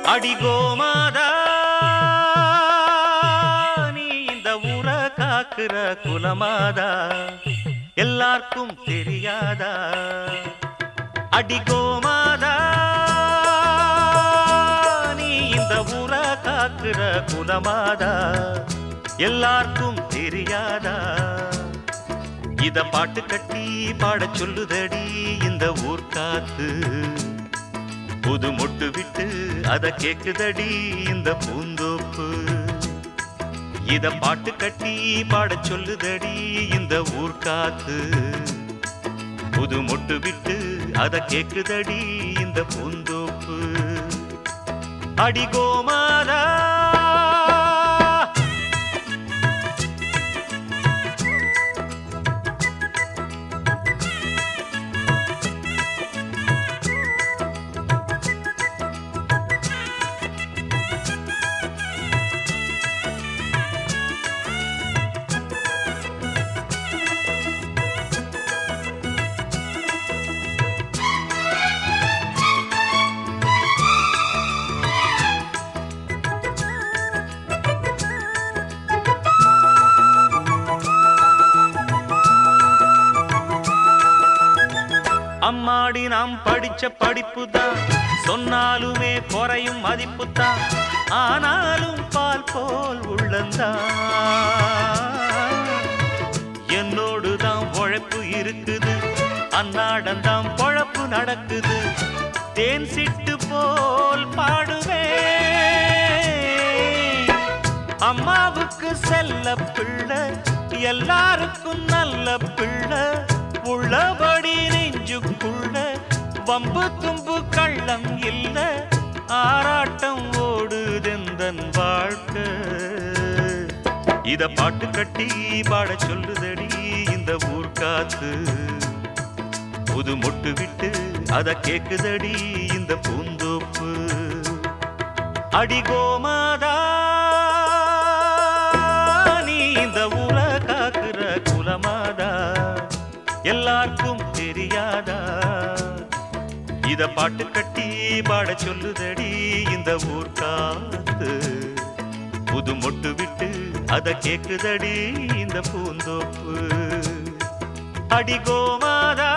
அடி கோமாதா நீ இந்த ஊரை காக்குற குலமாதா எல்லாருக்கும் தெரியாதா அடி கோமாதா நீ இந்த ஊரை காக்குற குலமாதா எல்லாருக்கும் தெரியாதா இத பாட்டு கட்டி பாடச் சொல்லுதடி இந்த ஊர் காத்து புது மொட்டு விட்டு அத கேக்குதடி இந்த பூந்தோப்பு இத பாட்டு கட்டி பாடச் சொல்லுதடி இந்த ஊர் காத்து புது மொட்டு விட்டு அத கேக்குதடி இந்த பூந்தோப்பு அடி கோமாதா அம்மாடி நாம் படிச்ச படிப்பு தான் சொன்னாலுமே குறையும் மதிப்பு தான் ஆனாலும் பால் போல் உள்ளந்தான் என்னோடு தான் உழைப்பு இருக்குது அன்னாடந்தான் பொழப்பு நடக்குது தேன் சிட்டு போல் பாடுவேன் அம்மாவுக்கு செல்ல பிள்ளை எல்லாருக்கும் நல்ல பிள்ளை உள்ளபடி நெஞ்சுக்குள்ள வம்பு தும்பு கள்ளம் இல்ல ஆராட்டம் ஓடுதெந்தன் வாழ்க்கை இத பாட்டு கட்டி பாட சொல்லுதடி இந்த ஊர் காத்து புது மொட்டு விட்டு அத கேக்குதடி இந்த பூந்தோப்பு அடி கோமாதா நீ இந்த ஊரை காக்குற குலமாதா எல்லாருக்கும் தெரியாதா இத பாட்டு கட்டி பாட சொல்லுதடி இந்த ஊர் காத்து புது மொட்டு விட்டு அத கேக்குதடி இந்த பூந்தோப்பு அடி கோமாதா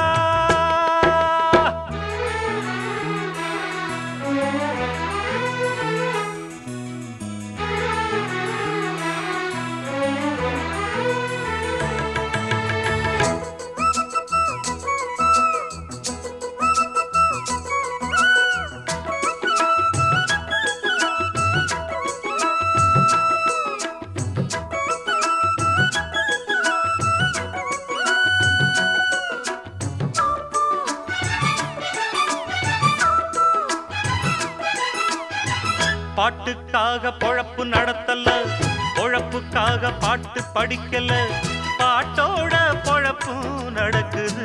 பாட்டுக்காக பொழப்பு நடத்தல பொழப்புக்காக பாட்டு படிக்கல பாட்டோட பொழப்பும் நடக்குது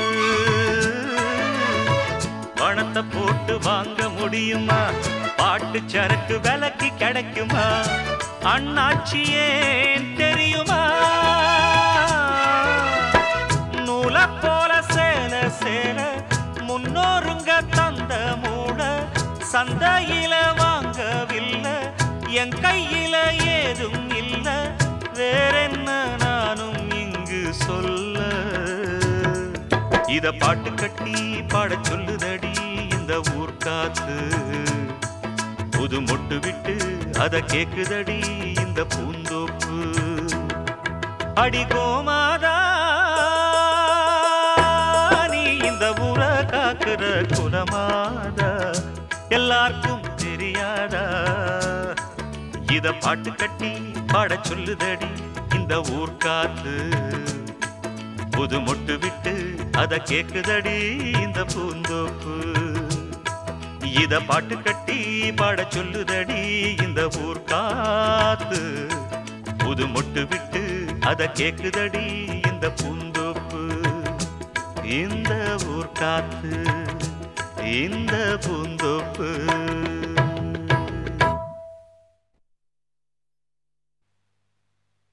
பணத்தை போட்டு வாங்க முடியுமா பாட்டு சரக்கு விலைக்கு கிடைக்குமா அண்ணாச்சி ஏன் தெரியுமா நூல போல சேல சேல முன்னோருங்க தந்த மூட சந்தையில வாங்கவில்லை என் கையில ஏதும் இல்ல வேறென்ன நானும் இங்கு சொல்ல இத பாட்டு கட்டி பாடச் சொல்லுதடி இந்த ஊர் காத்து புது மொட்டு விட்டு அத கேக்குதடி இந்த பூந்தோப்பு அடி கோமாதா நீ இந்த ஊரை காக்குற குலமாதா எல்லாருக்கும் தெரியாதா இத பாட்டு கட்டி பாடச் சொல்லுதடி இந்த ஊர் காத்து புது மொட்டு விட்டு அத கேக்குதடி இந்த பூந்தோப்பு இத பாட்டு கட்டி பாடச் சொல்லுதடி இந்த ஊர் காத்து புது மொட்டு விட்டு அத கேக்குதடி இந்த பூந்தோப்பு இந்த ஊர் காத்து இந்த பூந்தோப்பு